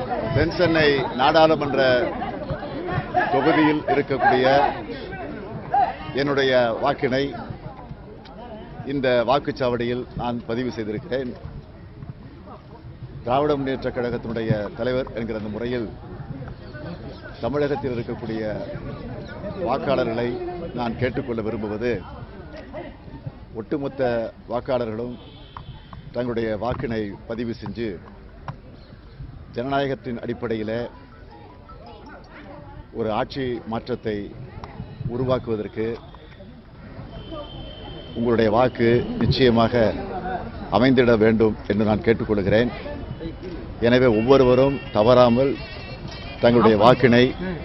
தென் சென்னை நாடாளுமன்ற தொகுதியில் இருக்கக்கூடிய என்னுடைய வாக்கினை இந்த வாக்குச்சாவடியில் நான் பதிவு செய்திருக்கிறேன் திராவிட முன்னேற்றக் கழகத்தினுடைய தலைவர் என்கிற அந்த முறையில் தமிழகத்தில் இருக்கக்கூடிய வாக்காளர்களை நான் கேட்டுக்கொள்ள விரும்புவது ஒட்டுமொத்த வாக்காளர்களும் தங்களுடைய வாக்கினை பதிவு செஞ்சு ஜனநாயகத்தின் அடிப்படையில் ஒரு ஆட்சி மாற்றத்தை உருவாக்குவதற்கு உங்களுடைய வாக்கு நிச்சயமாக அமைந்திட வேண்டும் என்று நான் கேட்டுக்கொள்கிறேன் எனவே ஒவ்வொருவரும் தவறாமல் தங்களுடைய வாக்கினை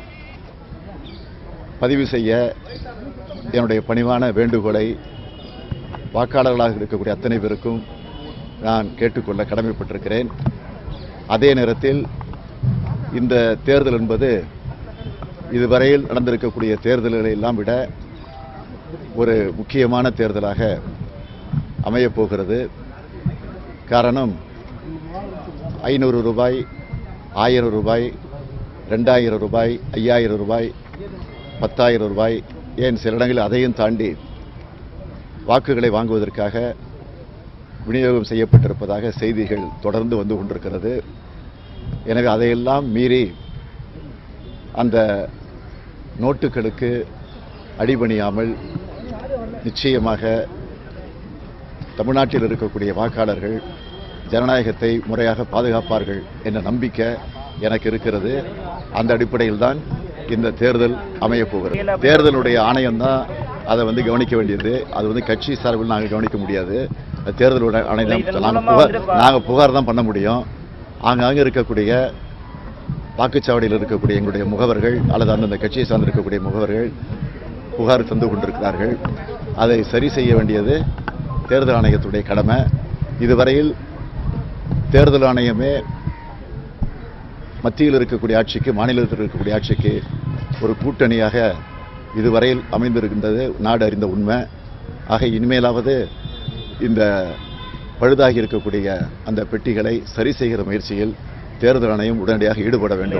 பதிவு செய்ய என்னுடைய பணிவான வேண்டுகோளை வாக்காளர்களாக இருக்கக்கூடிய அத்தனை பேருக்கும் நான் கேட்டுக்கொள்ள கடமைப்பட்டிருக்கிறேன் அதே நேரத்தில் இந்த தேர்தல் என்பது இதுவரையில் நடந்திருக்கக்கூடிய தேர்தல்களை எல்லாம் விட ஒரு முக்கியமான தேர்தலாக அமையப் போகிறது காரணம் ஐநூறு ரூபாய் ஆயிரம் ரூபாய் ரெண்டாயிரம் ரூபாய் ஐயாயிரம் ரூபாய் பத்தாயிரம் ரூபாய் ஏன் சில இடங்களில் அதையும் தாண்டி வாக்குகளை வாங்குவதற்காக விநியோகம் செய்யப்பட்டிருப்பதாக செய்திகள் தொடர்ந்து வந்து கொண்டிருக்கிறது எனவே அதையெல்லாம் மீறி அந்த நோட்டுகளுக்கு அடிபணியாமல் நிச்சயமாக தமிழ்நாட்டில் இருக்கக்கூடிய வாக்காளர்கள் ஜனநாயகத்தை முறையாக பாதுகாப்பார்கள் என்ற நம்பிக்கை எனக்கு இருக்கிறது அந்த அடிப்படையில் தான் இந்த தேர்தல் அமையப் போகிறது தேர்தலுடைய ஆணையம் தான் அதை வந்து கவனிக்க வேண்டியது அது வந்து கட்சி சார்பில் நாங்கள் கவனிக்க முடியாது அது தேர்தலுடைய ஆணையம் நாங்கள் புகார் நாங்கள் புகார் தான் பண்ண முடியும் ஆங்காங்கே இருக்கக்கூடிய வாக்குச்சாவடியில் இருக்கக்கூடிய எங்களுடைய முகவர்கள் அல்லது அந்தந்த கட்சியை சார்ந்து இருக்கக்கூடிய முகவர்கள் புகார் தந்து கொண்டிருக்கிறார்கள் அதை சரி செய்ய வேண்டியது தேர்தல் ஆணையத்துடைய கடமை இதுவரையில் தேர்தல் ஆணையமே மத்தியில் இருக்கக்கூடிய ஆட்சிக்கு மாநிலத்தில் இருக்கக்கூடிய ஆட்சிக்கு ஒரு கூட்டணியாக இதுவரையில் அமைந்திருக்கின்றது நாடு அறிந்த உண்மை ஆக இனிமேலாவது இந்த பழுதாகி இருக்கக்கூடிய அந்த பெட்டிகளை சரி செய்கிற முயற்சியில் தேர்தல் ஆணையம் உடனடியாக ஈடுபட வேண்டும்